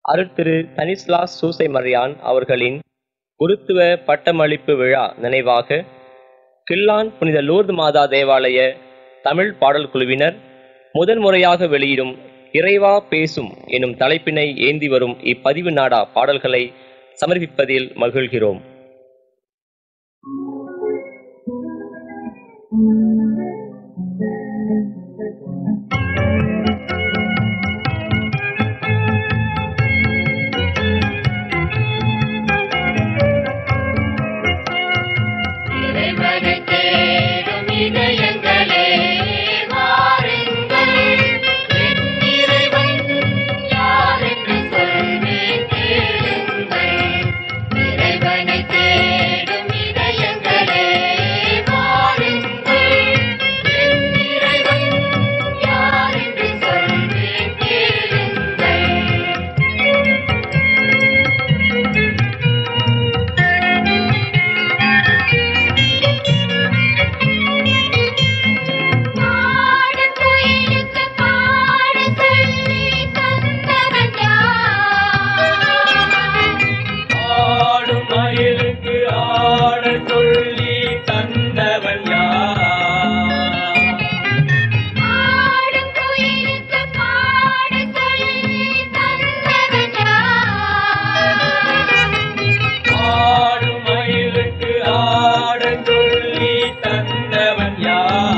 அருட்திரு தனிஸ்லாஸ் சூசை மரியான் அவர்களின் குருத்துவ பட்டமளிப்பு விழா நினைவாக கில்லான் புனித லூர்து மாதா தேவாலய தமிழ் பாடல் குழுவினர் முதன்முறையாக வெளியிடும் இறைவா பேசும் எனும் தலைப்பினை ஏந்தி வரும் இப்பதிவு நாடா பாடல்களை சமர்ப்பிப்பதில் மகிழ்கிறோம் இறைவனை தேடும் இதயங்களே வாருங்கள் என் இறைவன் யார் என்று சொல்வேன் கேளுங்கள் இறைவனை தேடும் இதயங்களே வாருங்கள் என் இறைவன் யார் என்று சொல்வேன் கேளுங்கள் பாடு குயிலுக்கு பாடு சொல்லி தந்தவன் யார் ஆடும் மயிலுக்கு ஆட சொல்லி தந்தவன் யார் பாடும் குயிலுக்கு பாடு சொல்லி தந்தவன் யார் ஆடும் மயிலுக்கு ஆட சொல்லி தந்தவன் யார்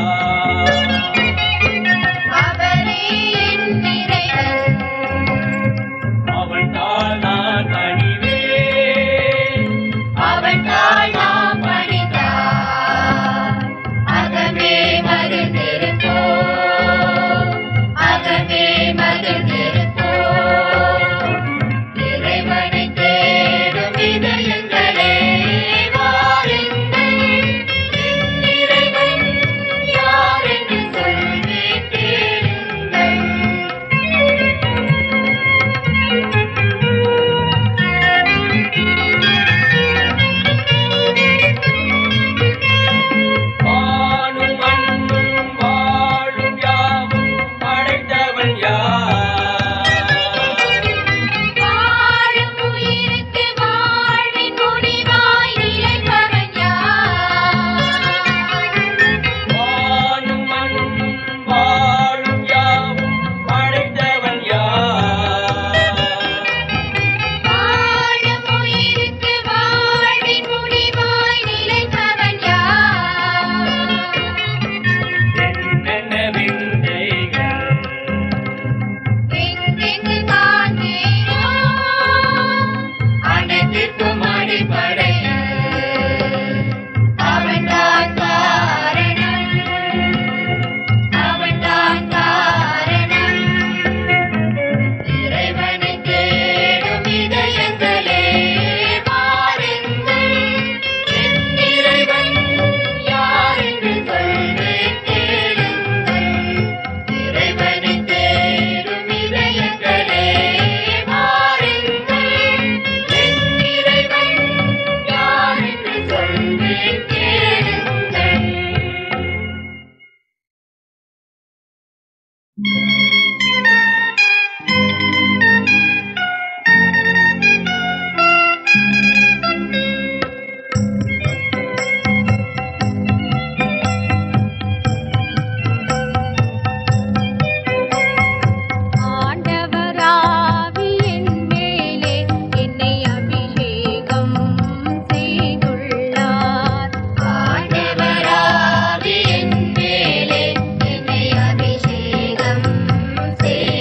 அவரே என் இறைவன் அவன் தாள் நான் பணிவேன் அவன் தாழ் நாம் பணிந்தார் அகமே மகிழ்ந்திருப்போ அகமே மகிழ்ந்திருப்போ இறைவனை தேடும் இதயங்களே வாருங்கள் என் இறைவன் யார் என்று சொல்வேன் கேளுங்கள் வானும் மண்ணும் வாழும் யாவும் படைத்தவன் யார் வாழும் உயிருக்கு வாழ்வின் முடிவாய் நிலைப்பவன் யார் வானும் மண்ணும் வாழும் யாவும் படைத்தவன் யார் வாழும் உயிருக்கு வாழ்வின் முடிவாய் நிலைப்பவன் யார் என்னென்ன விந்தைகள் எங்கெங்கு காண்கிறோம் அனைத்திற்கும் அடிப்படையில் அவன்தான் காரணம் அவன்தான் காரணம் இறைவனை தேடும் இதயங்களே வாருங்கள் என் இறைவன் யார் என்று சொல்வேன் கேளுங்கள் இறைவனை தேடும் இதயங்களே வாருங்கள் என் இறைவன் யார் என்று சொல்வேன் கேளுங்கள் ஆண்டவராவி என் மேலே என்னை அபிஷேகம் செய்துள்ளார் ஆண்டவராவி என் மேலே என்னை அபிஷேகம் செய்துள்ளார்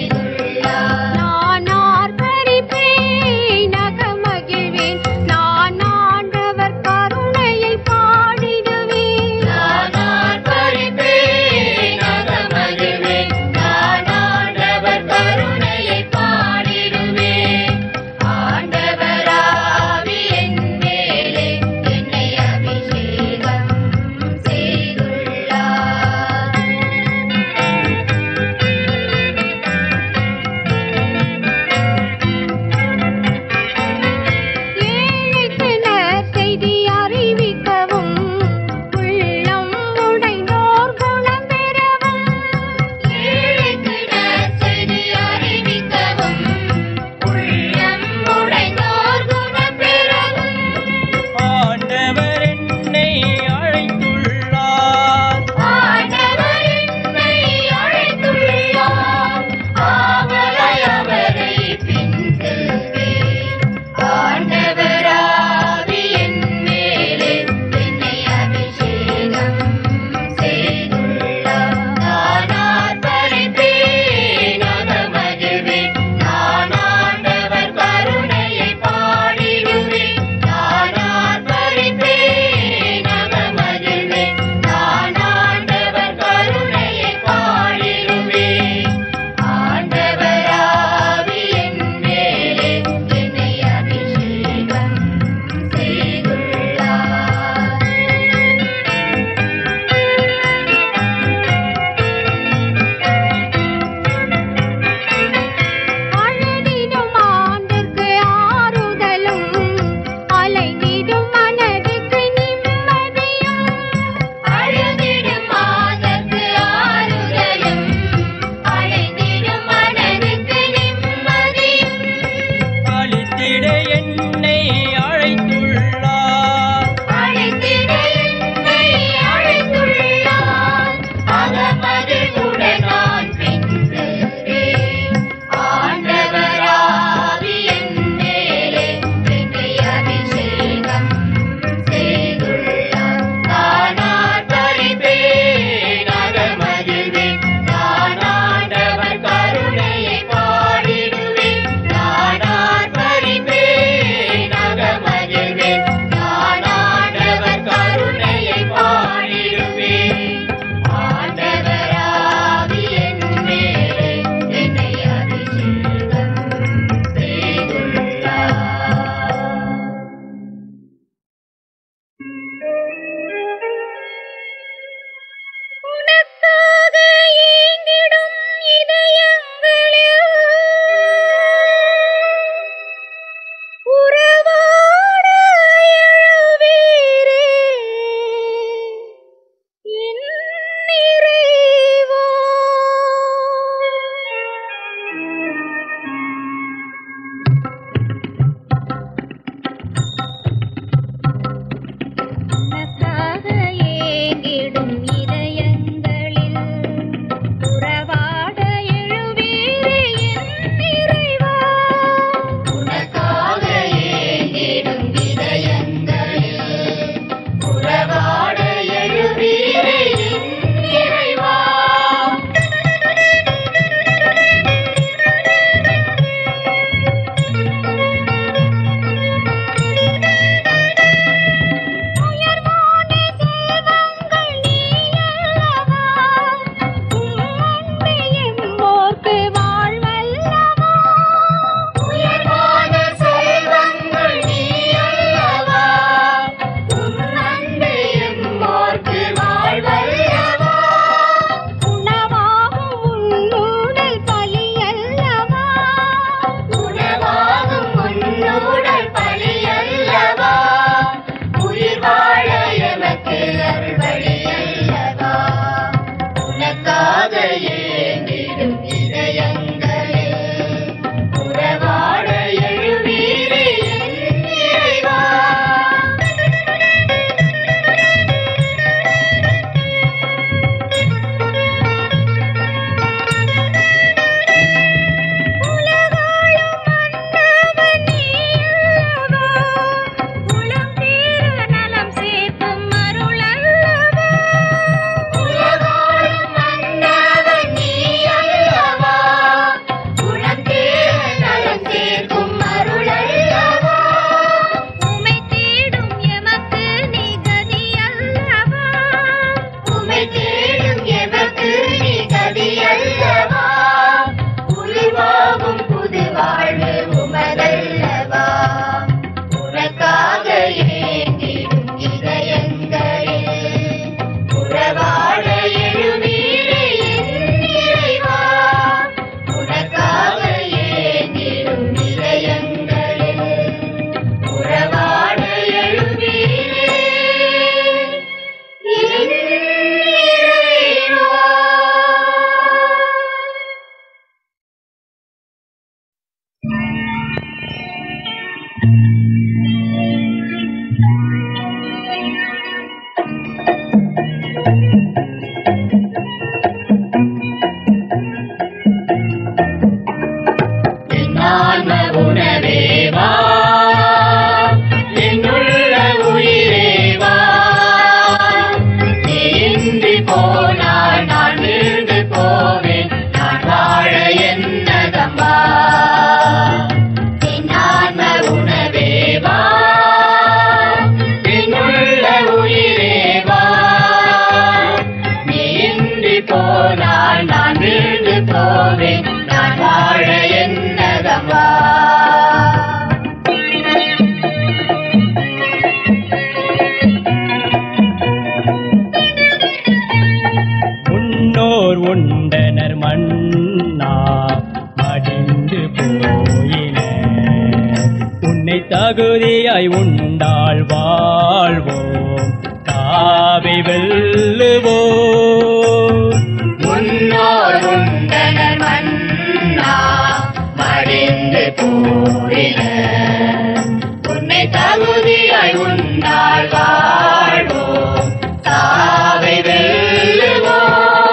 தகுதியாய் உண்டாள் வாழ்வோம் தாவி வெல்லுவோம் முன்னோர் உண்டனர் மன்னா மடிந்து கூறினர் உன்னை தகுதியாய் உண்டாள் வாழ்வோம் சாவை வெல்லுவோம்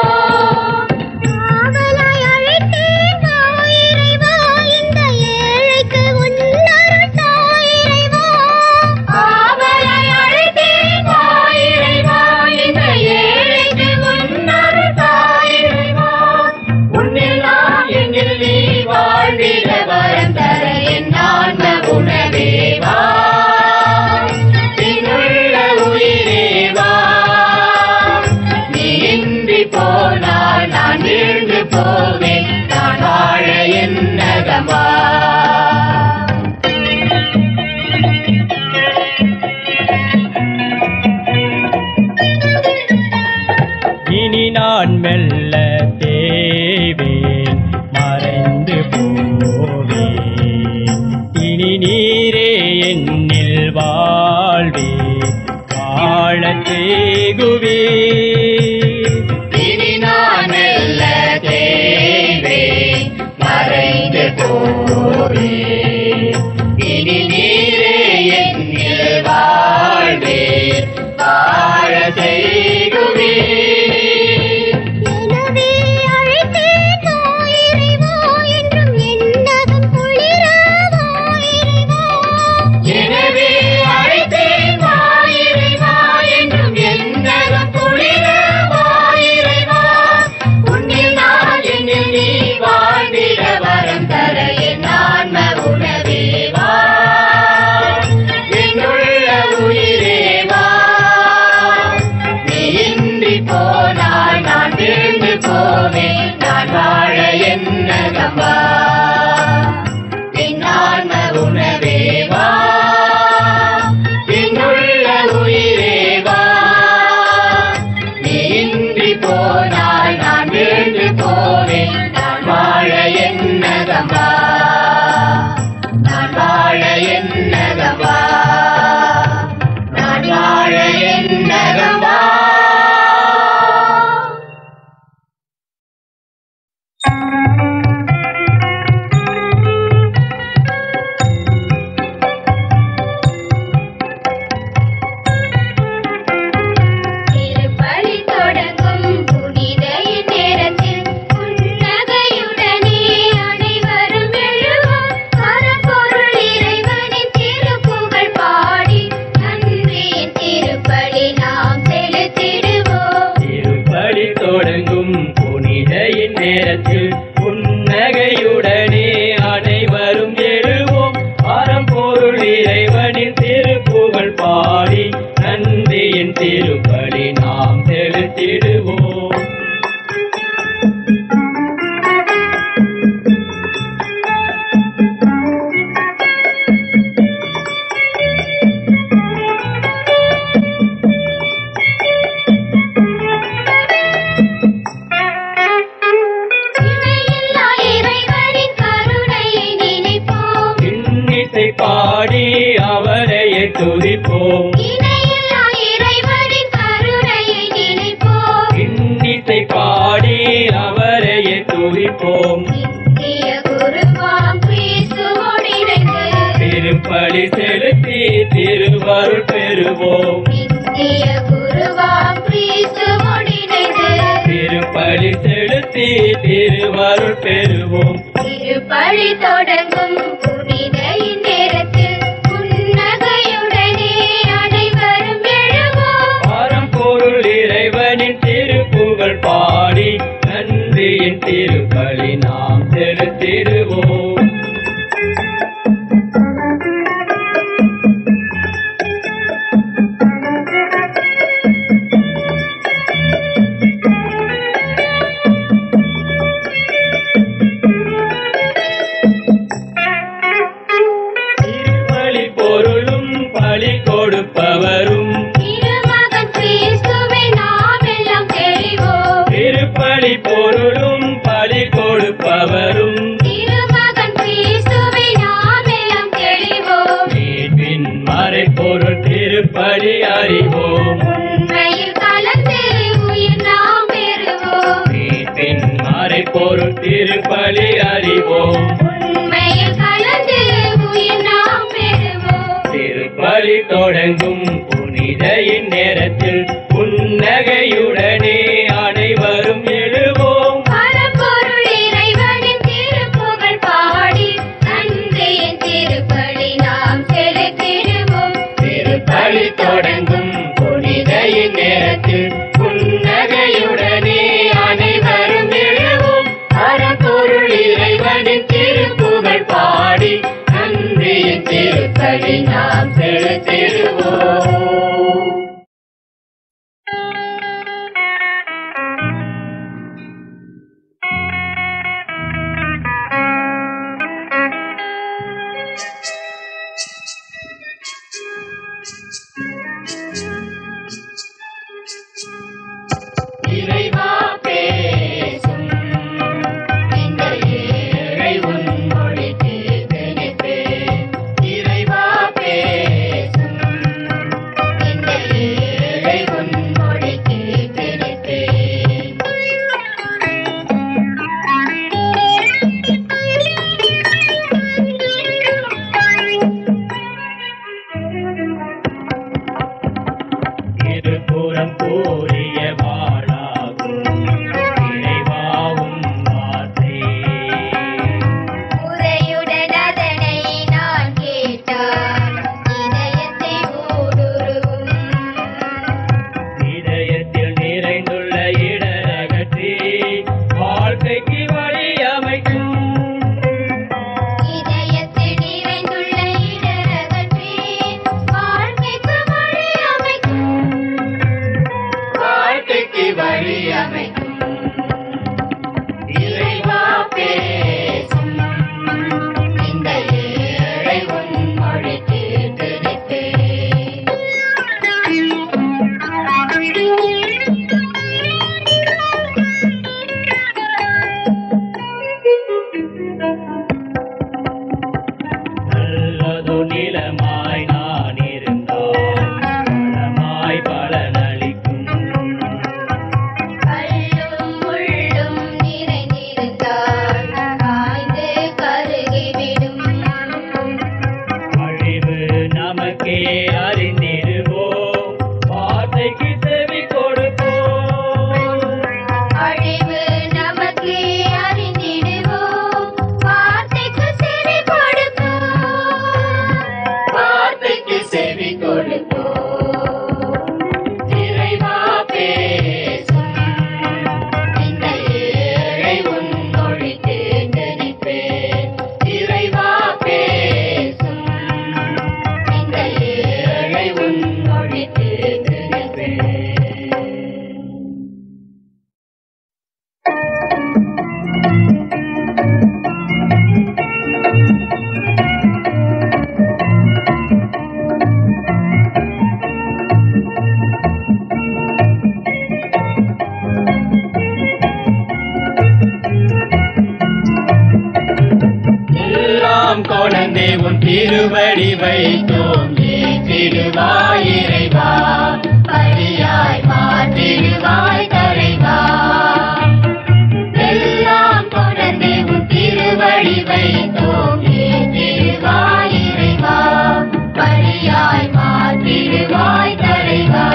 காவலாய் அழைத்தேன் இறைவா இந்த ஏழைக்கு உன்னருள் தாயிறைவா காவலாய் அழைத்தேன் இறைவா இந்த ஏழைக்கு உன்னருள் தாயிறைவா உன்னில் நான் என்னில் நீ வாழ்ந்திட வரம் தர என் ஆன்ம உணவேவா பின்னுள்ள உயிரேவா நீ இன்றி போனால் நான் வீழ்ந்து போவேன் நான் வாழ என்னகமா இனி நான் மெல்ல தேவேன் மறைந்து போவேன் இனி நீரே என்னில் வாழ்வே வாழச் செய்குவே இனி நான் மெல்ல தேவே மறைந்து போவே இனி நீரே என்னில் வாழ்வே வாழ செய்குவே எனவே அழைத்தேன் இறைவா என்றும் எண்ணகம் குளிரவா இறைவா எனவே அழைத்தேன் வாயிறைவா என்றும் என்னகம் குளிர வாயிறைவா உன்னில் நான் என்னில் நீ வாழ்ந்திட வரம் தர என் ஆன்ம உணவேவா என்னுள்ள உயிரேவா நீ இன்றி போனால் நான் வீழ்ந்து போவேன் நான் வாழ என்னகம்பா என் ஆன்ம உணவேவா என்னுள்ள உயிரேவா நீ இன்றி போனால் நான் வீழ்ந்து போவேன் நான் வாழ என்னகம்பா நான் வாழ என்னகம்பா நான் வாழ என்னகம்பா திருப்பலி தொடங்கும் புனித நேரத்தில் புன்னகையுடனே அனைவரும் எழுவோம் பரம்பொருள் இறைவனின் திருப்புகழ் பாடி நன்றியின் திருப்பலி நாம் செலுத்திடுவோம் திருப்பலி தொடங்கும் புனிதையின் நேரத்தில் புன்னகையுடனே அனைவரும் எழுவோம் பரம்பொருள் இறைவனின் திருப்புகழ் பாடி நன்றியின் திருப்பலி நாம் செலுத்திடுவோம் இணையில்லா இறைவனின் கருணையை நினைப்போம் இன்னிசை பாடி அவரையே துதிப்போம் இணையில்லா இறைவனின் கருணையை நினைப்போம் இன்னிசை பாடி அவரையே துதிப்போம் நித்திய குருவாம் கிறிஸ்துவோடு இணைந்து திருப்பலி செலுத்தி திருவருள் பெறுவோம் நித்திய குருவாம் கிறிஸ்துவோடு இணைந்து திருப்பலி செலுத்தி திருவருள் பெறுவோம் திருப்பலி தொடங்கும் புனித இந்நேரத்தில் புன்னகையுடனே அனைவரும் எழுவோம் பரம்பொருள் இறைவனின் திருப்புகழ் பாடி நன்றியின் திருப்பலி நாம் செலுத்திடுவோம் திருப்பலி பொருளும் பலி கொடுப்பவரும் திருமகன் கிறிஸ்துவை நாம் எல்லாம் தெளிவோம் திருப்பலி பொருளும் பலி கொடுப்பவரும் திருமகன் கிறிஸ்துவை நாம் எல்லாம் தெளிவோம் திருப்பலி அறிவோம் உண்மையில் கலந்து உயிர் நாம் பெறுவோம் திருப்பலி தொடங்கும் புனித இந்நேரத்தில் புன்னகையுடனே அனைவரும் எழுவோம் பரம்பொருள் இறைவனின் திருப்புகழ் பாடி நன்றியின் திருப்பலி நாம் செலுத்திடுவோம் திருப்பலி தொடங்கும் புனித இந்நேரத்தில் புன்னகையுடனே அனைவரும் எழுவோம் பரம்பொருள் இறைவனின் திருப்புகழ் பாடி நன்றியின் திருப்பலி நாம் செலுத்திடுவோம் இறைவா பேசும் இந்த ஏழை உன் மொழிக்கு திணிப்பே இறைவா பேசும் இந்த ஏழை உன் மொழிக்கு திணிப்பே இருபுறம் கூறிய வாழாகும் இறைவாவும் வார்த்தை உரையுடன் அதனை நான் கேட்டால் இதயத்தை ஊடுருவும் இதயத்தில் நிறைந்துள்ள இடரகற்றி வாழ்க்கைக்கு வழி அமைக்கும் இதயத்தில் நிறைந்துள்ள இடரகற்றி வாழ்க்கைக்கு வழி அமைக்கும் வாழ்க்கைக்கு வழி அமைக்கும் இறைவா பேசும் இந்த ஏழை உன் மொழிக்கு திணிப்பே நல்லது நிலமாய் நான் இருந்தால் வளமாய் பலனளிக்கும் கல்லும் முள்ளும் நிறைந்திருந்தால் காய்ந்து கருகிவிடும் அழிவு நமக்கே அறிந்திடுவோம் வார்த்தைக்கு செவி கொடுப்போம் அழிவு நமக்கே அறிந்திடுவோம் வார்த்தைக்கு செவி கொடுப்போம் வார்த்தைக்கு செவி கொடுப்போம் இறைவா பேசும் இந்த ஏழை உன் மொழிக்கு திணிப்பே இறைவா பேசும் இந்த ஏழை உன் மொழிக்கு திணிப்பே எல்லாம் கொணந்தே உன் திருவடி வைத்தோம் ஏற்றிடுவாய் இறைவா பரியாய் மாற்றிடுவாய் தலைவா எல்லாம் கொணந்தே உன் திருவடி வைத்தோம் ஏற்றிடுவாய் இறைவா பரியாய் மாற்றிடுவாய் தலைவா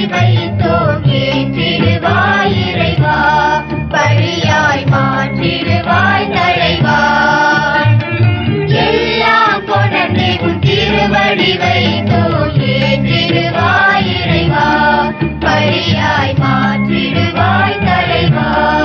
வைத்தோம் ஏற்றிடுவாய் இறைவா பழியாய் மாற்றிடுவாய் தலைவா எல்லாம் கொணர்ந்து உன் திருவடி வைத்தோம் ஏற்றிடுவாய் இறைவா பழியாய் மாற்றிடுவாய் தலைவா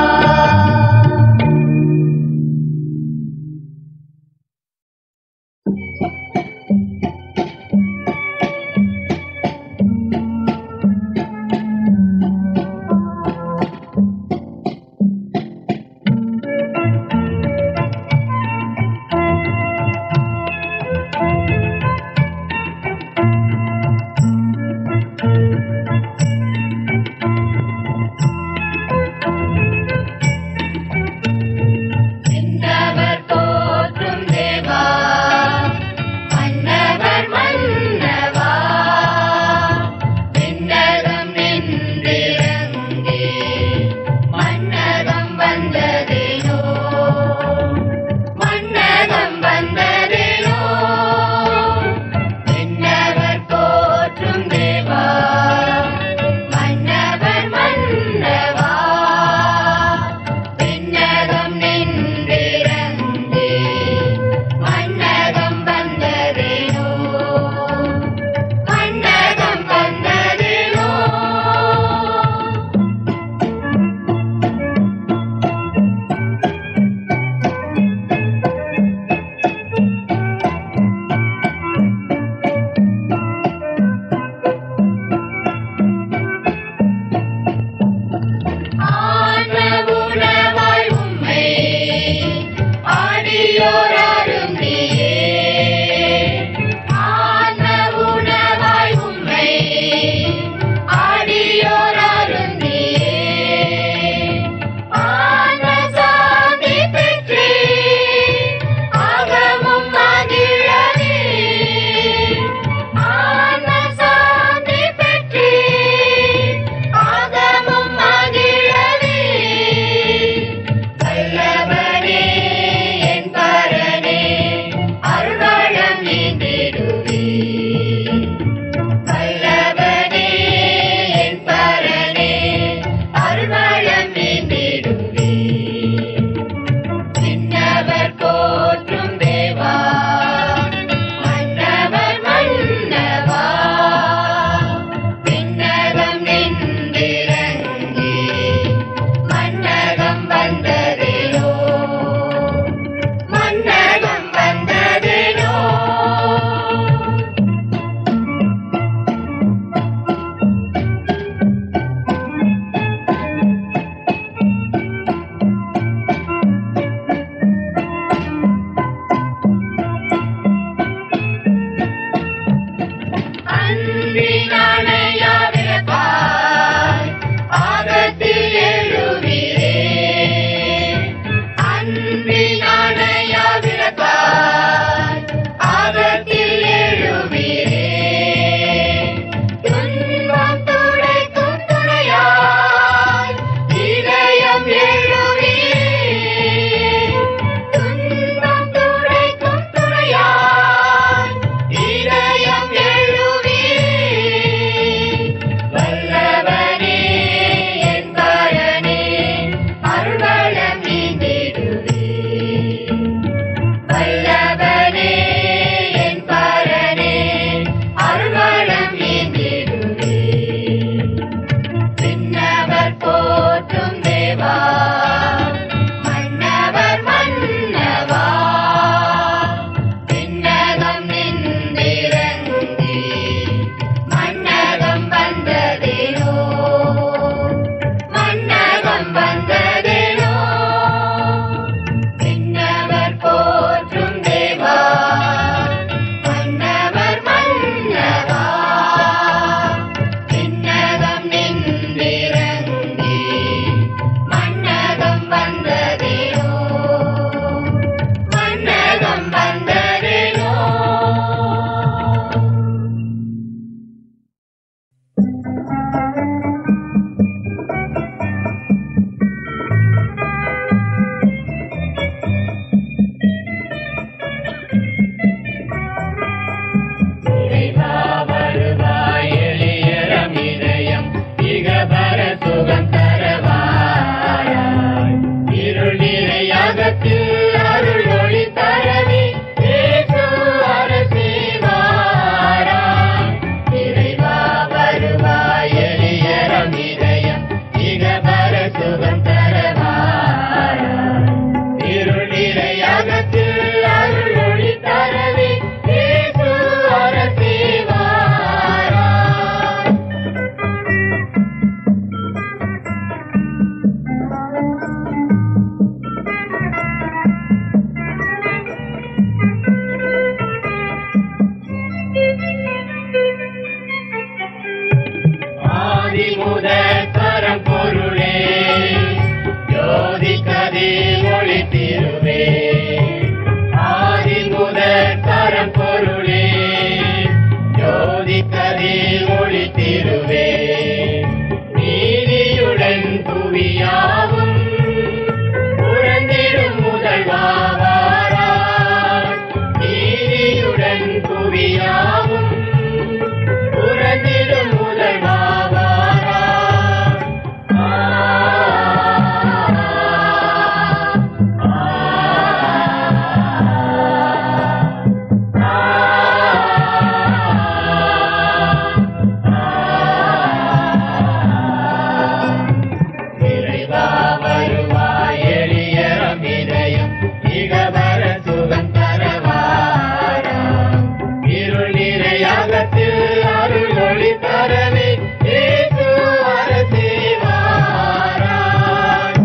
விண்ணவர் போற்றும் தேவா மன்னவர் மன்னவா விண்ணகம் நின்றிறங்கி மன்னகம் வந்ததேனோ மன்னகம் வந்ததேனோ விண்ணவர் போற்றும் தேவா மன்னவர் மன்னவா விண்ணகம் நின்றிறங்கி மன்னகம் வந்ததேனோ மன்னகம் வந்ததேனோ ஆனவுணவாய் உம்மை ஆடியோர் அருந்தியே ஆனவுணவாய் உம்மை ஆடியோர் அருந்தியே ஆனசாதி பெற்றே ஆகமும் மகிழவே ஆனசாதி பெற்றே ஆகமும் மகிழவே வல்லவனே என் பரனே அருள்வளம் நீந்திடுவே வல்லவனே என் பரனே அருள்வளம் நீந்திடுவே விண்ணவர் போற்றும் தேவா மன்னவர் மன்னவா விண்ணகம் நின்றிறங்கி மன்னகம் வந்ததேனோ மன்னகம் வந்ததேனோ அன்பினானையாவிரப்பாய் ஆகத்தில் எழுவீரே அன்பினானையாவிரப்பாய் ஆகத்தில் எழுவீரே துன்பம் துடைக்கும் துணையாய் இதயம் எழுவீரே துன்பம் துடைக்கும் துணையாய் இதயம் எழுவீரே முதற் பரம்பொருளே ஜோதி கதி ஒளி திருவே ஆதி முதற் பரம்பொருளே ஜோதி கதி ஒளி திருவே நீதியுடன் புவியாவும் உழந்திடும் முதல்வாவாராய் நீதியுடன் புவியாவும் உறந்திடும் முதல்வாவாராய் ஆ இறைவா வருவாய் எளியரம் இதயம் இகவர சுகம் தரவாரா இருள் நிறையகத்தில் அருள் ஒளி தரவே இயேசு அரசே வாராய்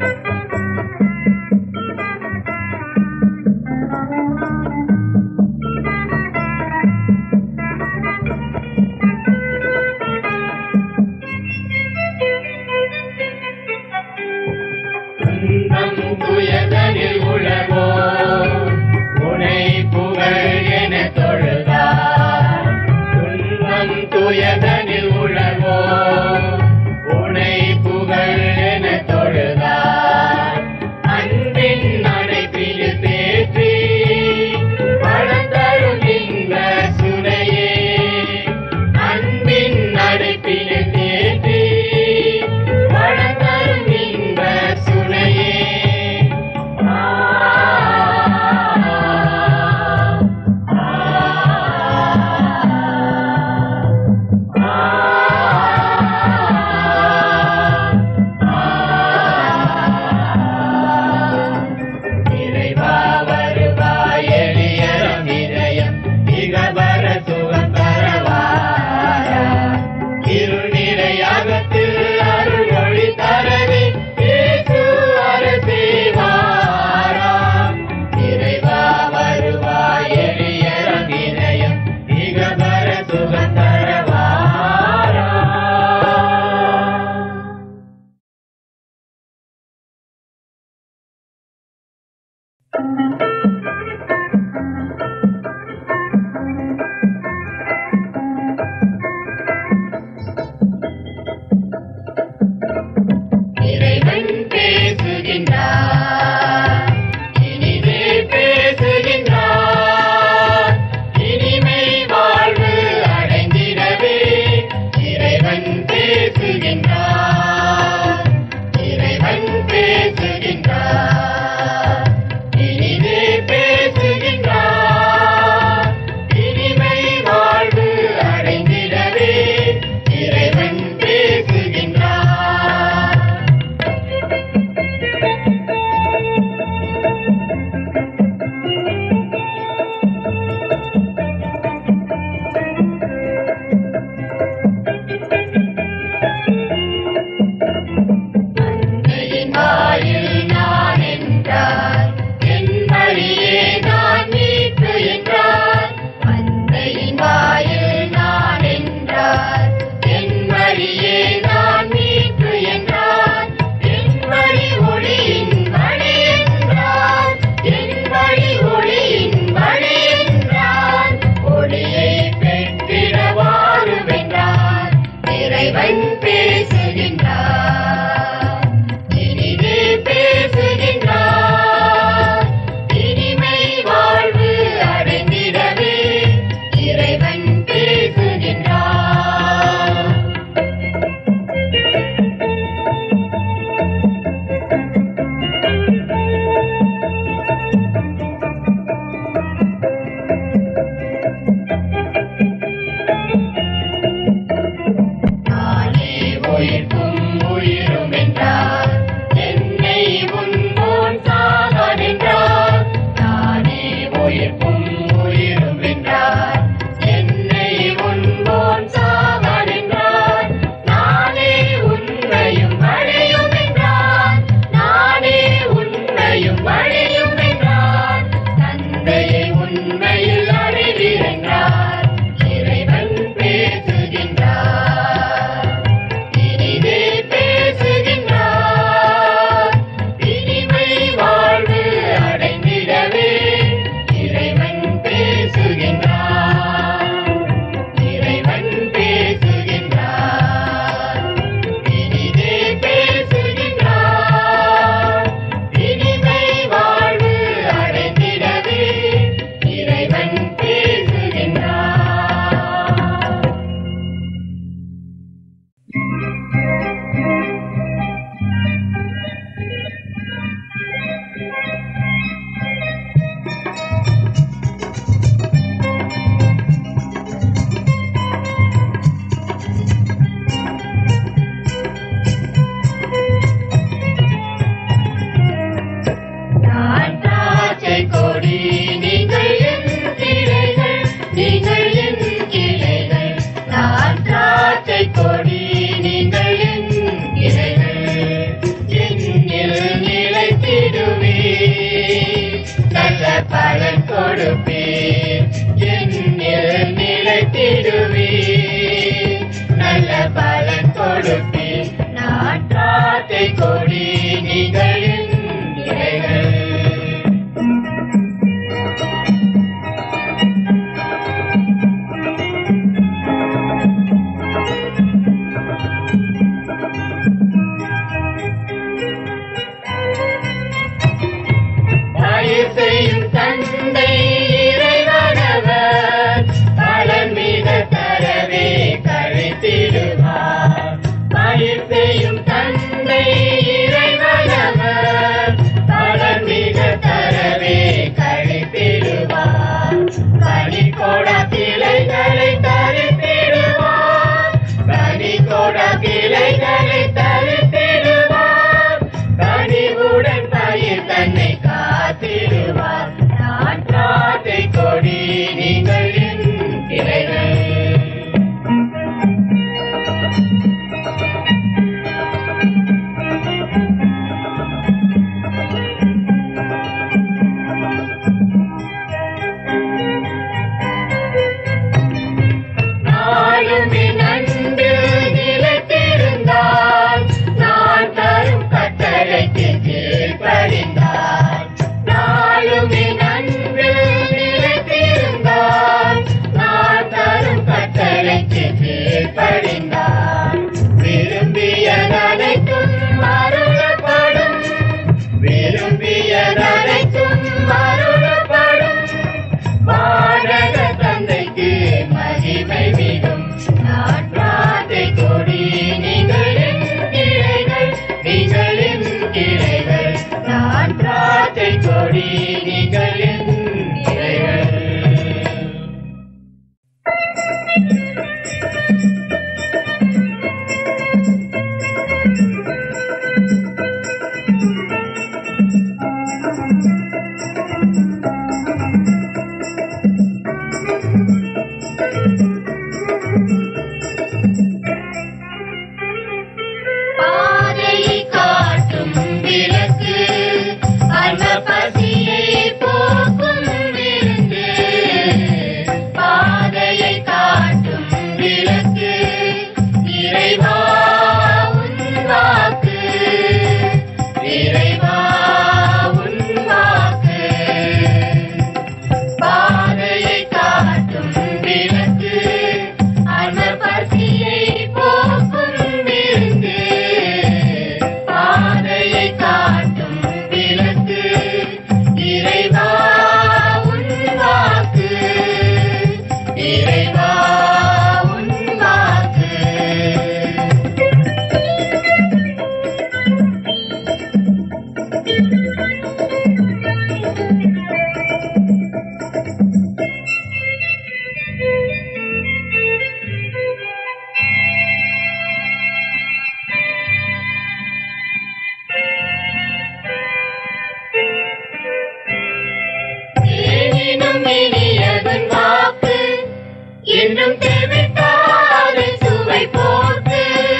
துன்பம் துயதனில் உழவோ உனை புகழ் என தொழுதார் துன்பம் துயதனில் உழவோ உனை புகழ் என தொழுதார் அன்பின் அடைப்பில் தேற்றி வளர்ந்தரும் இந்த சுனையே அன்பின் அடைப்பில் தேற்றி வளர்ந்தரும் இந்த சுனையே ஆ இறைவா வருவாய் எளியரம் இதயம் மிகவர சுகம் தரவாரா இருள் நிறையகத்தில் அருள் ஒளி தரவே இயேசு அரசே வாராம் இறைவா வருவாய் எளியரம் இதயம் மிகவர சுகம் தரவாரா இறைவன் பேசுகின்றார் இனிதே பேசுகின்றார் இனிமை வாழ்வு அடைந்திடவே இறைவன் பேசுகின்றார் இறைவன் பேசுகின்றார் இனிதே பேசுகின்றார் இனிமை வாழ்வு அடைந்திடவே இறைவன் பேசுகின்றார் தந்தையின் வாயில் நான் என்றார் என் வழியே நான் மீட்பு என்றார் தந்தையின் வாயில் நான் என்றார் என் வழியே நான் மீட்பு என்றார் என் வழி ஒளியின் வழி என்றார் என் வழி ஒளியின் வழி என்றார் ஒளியை பெற்றிட வாழுமென்றார் இறைவன் பேசுகின்றார் இனிதே பேசுகின்றார் இனிமை வாழ்வு அடைந்திடவே இறைவன் பேசுகின்றார் நானே கொடி நீங்கள் என் இலைகள் என்னில் நிலைத்திடுவே நல்ல பலன் கொடுப்பே என்னில் நிலைத்திடுவே நல்ல பலன் கொடுப்பே நான் காத்தை கொடி நீங்கள் என் இலைகள் பயிர் செய்யும் தந்தை இறைவனவர் பலன் மிக தரவே கழித்திடுவார் பயிர் செய்யும் தந்தை இறைவனவர் பலன் மிக தரவே கழித்திடுவார் கனி கொடா கிளைகளை தரித்திடுவார் கனி கொடா கிளைகளை தரித்திடுவார் கனிவுடன் பயிர் தன்னை காத்திடுவார் நான் காத்தை கொடி நீங்கள் என் கிளைகள் நாளும் என் அன்பில் நிலைத்திருந்தால் நான் தரும் கட்டளைக்கு கீழ்ப்படிந்தால் நாளும் என் அன்பில் நிலைத்திருந்தால் நான் தரும் கட்டளைக்கு கீழ்ப்படிந்தால் விரும்பிய அனைத்தும் அருளப்படும் விரும்பிய அனைத்தும் அருளப்படும் வானக தந்தைக்கு மகிமை மிகும் நான் பிரார்த்தை கொடி நீங்கள் என் கிளைகள் நீங்கள் என் கிளைகள் நான் பிரார்த்தை கொடி நீங்கள் என் கிளைகள் பாதையை காட்டும் விளக்கு அன்ப பசியை போக்கும் விருந்து பாதையை காட்டும் விளக்கு இறைவா உன் வாக்கு இறைவா உன் வாக்கு பாதையை காட்டும் விளக்கு அன்ப பசியை போக்கும் விருந்து பாதையை காட்டும் விளக்கு இறைவா உன் வாக்கு இறைவா உன் வாக்கு தேனினும் இனியதன் வாக்கு என்றும் தேவிட்டாதை சுவை போக்கு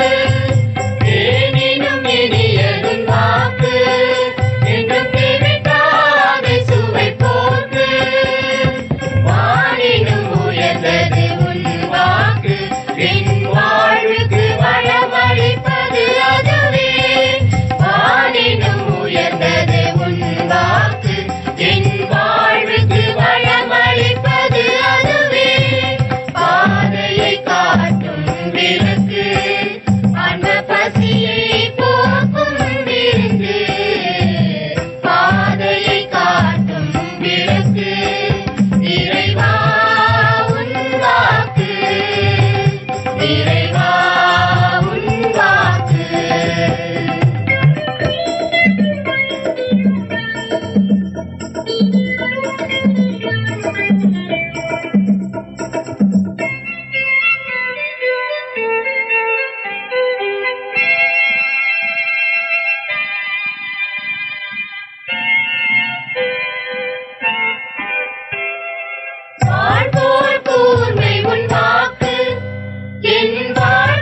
தேனினும் இனியதன் வாக்கு என்றும் தேவிட்டாதை சுவை போக்கு வானினும் உயர்ந்தது உன் வாக்கு என் வாழ்வுக்கு வளமளிப்பது அதுவே வானினும் உயர்ந்தது உன் வாக்கு என் வாழ்வுக்கு வளமளிப்பது அதுவே பாதையை காட்டும் விளக்கு அன்ப பசியை போக்கும் விருந்து பாதையை காட்டும் விளக்கு இறைவா உன் வாக்கு இறைவா உன் வாக்கு வாழ்வோர் கூர்மை உன் வாக்கு என் வாழ்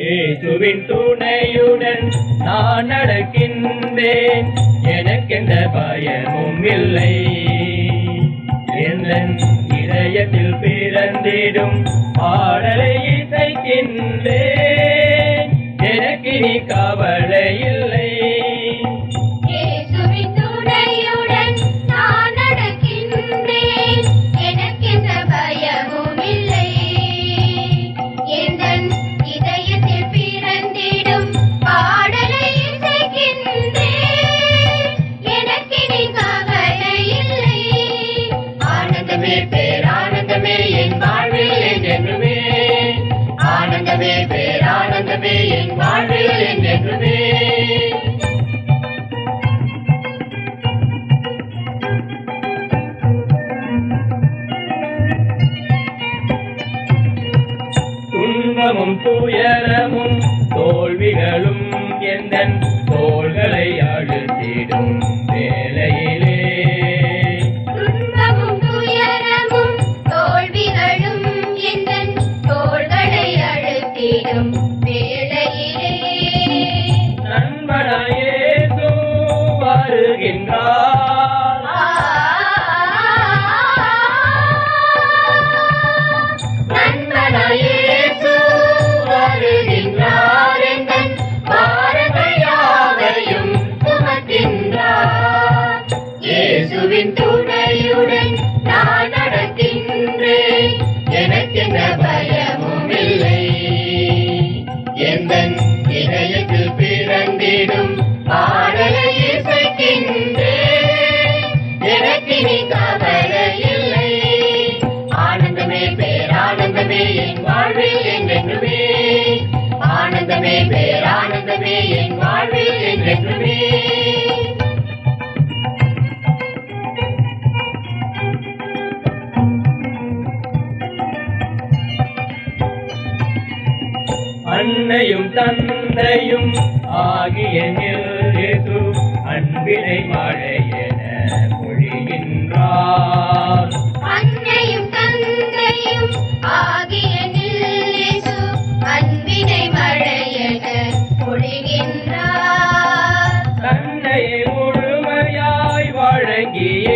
இயேசுவின் துணையுடன் நான் நடக்கின்றேன் எனக்கெந்த பயமும் இல்லை எந்தன் இதயத்தில் பிறந்திடும் பாடலை இசைக்கின்றேன் எனக்கு நீ கவலை இல்லை இயேசுவின் துணையுடன் நான் நடக்கின்றேன் எனக்கெந்த பயமும் இல்லை எந்தன் இதயத்தில் பிறந்திடும் பாடலை இசைக்கின்றேன் எனக்கினி கவலை இல்லை ஆனந்தமே பேரானந்தமே என் வாழ்வில் என்றென்றுமே ஆனந்தமே பேரானந்தமே என் வாழ்வில் என்றென்றுமே துன்பமும் துயரமும் தோல்விகளும் எந்தன் தோள்களை அழுத்திடும் வேலையிலே துன்பமும் துயரமும் தோல்விகளும் எந்தன் தோள்களை அழுத்திடும் வேளையிலே நண்பனாயேசு வருகின்றார் நண்பனாயேசு வருகின்றார் எந்தன் பாரங்கள் யாவையும் சுமக்கின்றார் இயேசுவின் துணையுடன் நான் நடக்கின்றேன் எனக்கெந்த பயமும் இல்லை எந்தன் இதயத்தில் பிறந்திடும் பாடலை இசைக்கின்றேன் எனக்கினி கவலை இல்லை ஆனந்தமே பேரானந்தமே என் வாழ்வில் என்றென்றுமே ஆனந்தமே பேரானந்தமே என் வாழ்வில் என்றென்றுமே அன்னையும் தந்தையும் ஆகிய இயேசு அன்பினை மழையென பொழிகின்றார் அன்னையும் தந்தையும் ஆகிய நில்லேசு அன்பினை மழையென பொழிகின்றார் தன்னையை முழுமையாய் வழங்கியே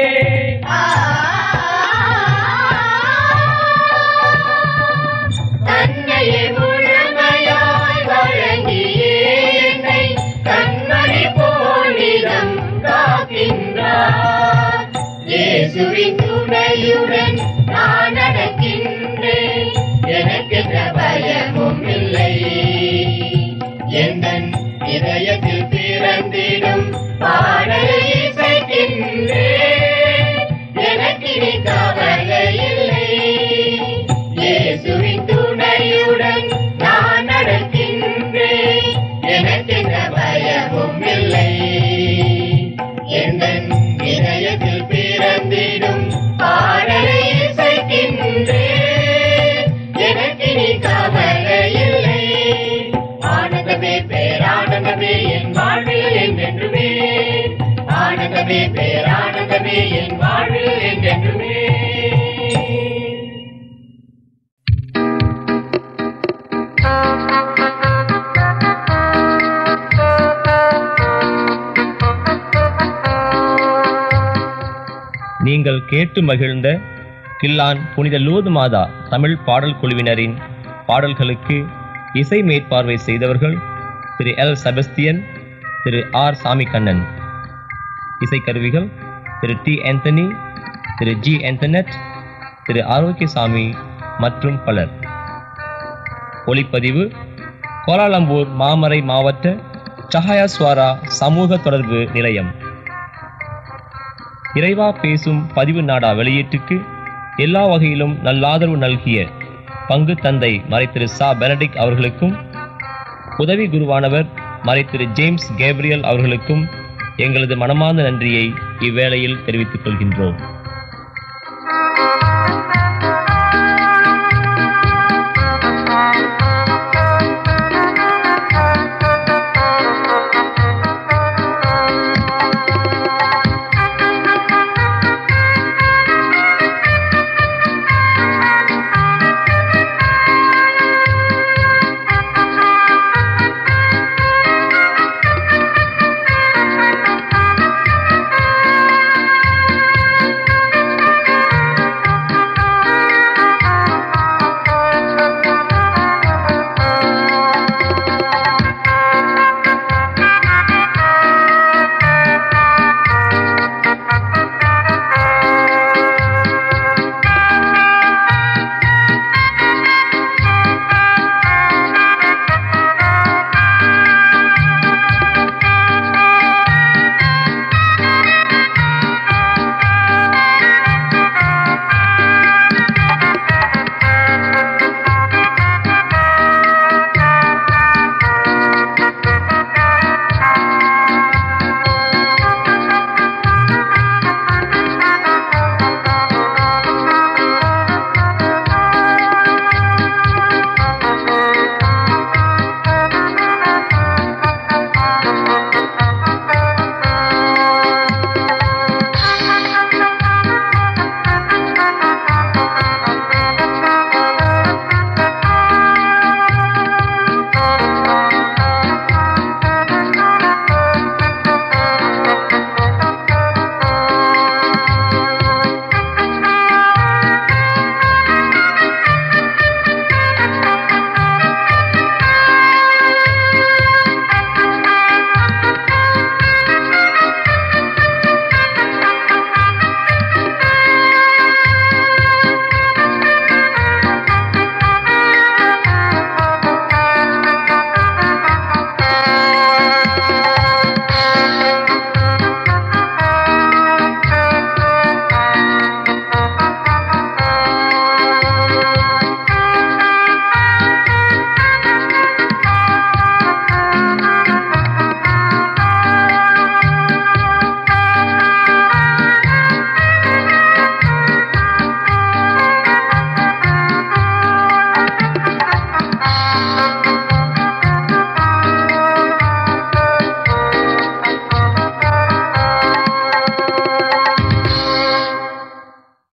தன்னையே முழுமையாய் வழங்கியே என்னை கண்மணி போலிடம் காக்கின்றார் இயேசுவின் துணையுடன் நான் நடக்கின்றேன் எனக்கென்ற பயமும் இல்லை எந்தன் இதயத்தில் பிறந்திடும் பாடலை இசைக்கின்றேன் எனக்கினி கவலை இல்லை இயேசுவின் துணையுடன் நான் நடக்கின்றேன் எனக்கெந்த பயமும் இல்லை எந்தன் இதயத்தில் பிறந்திடும் பாடலை இசைக்கின்றேன் எனக்கினி கவலை இல்லை ஆனந்தமே பேரானந்தமே என் வாழ்வில் என்றென்றுமே ஆனந்தமே பேரானந்தமே என் வாழ்வில் என்றென்றுமே நீங்கள் கேட்டு மகிழ்ந்த கில்லான் புனித லூர்து மாதா தமிழ் பாடல் குழுவினரின் பாடல்களுக்கு இசை மேற்பார்வை செய்தவர்கள் திரு எல் செபஸ்தியன் திரு ஆர் சாமிக்கண்ணன் இசைக்கருவிகள் திரு டி ஆந்தனி திரு ஜி ஆந்தனட் திரு ஆரோக்கியசாமி மற்றும் பலர் ஒளிப்பதிவு கோலாலம்பூர் மாமறை மாவட்ட சஹாயாஸ்வாரா சமூக தொடர்பு நிலையம் இறைவா பேசும் பதிவு நாடா வெளியீட்டுக்கு எல்லா வகையிலும் நல்லாதரவு நல்கிய பங்கு தந்தை மறை திரு சா பெனடிக் அவர்களுக்கும் உதவி குருவானவர் மறை திரு ஜேம்ஸ் கேப்ரியல் அவர்களுக்கும் எங்களது மனமார்ந்த நன்றியை இவ்வேளையில் தெரிவித்துக் கொள்கின்றோம்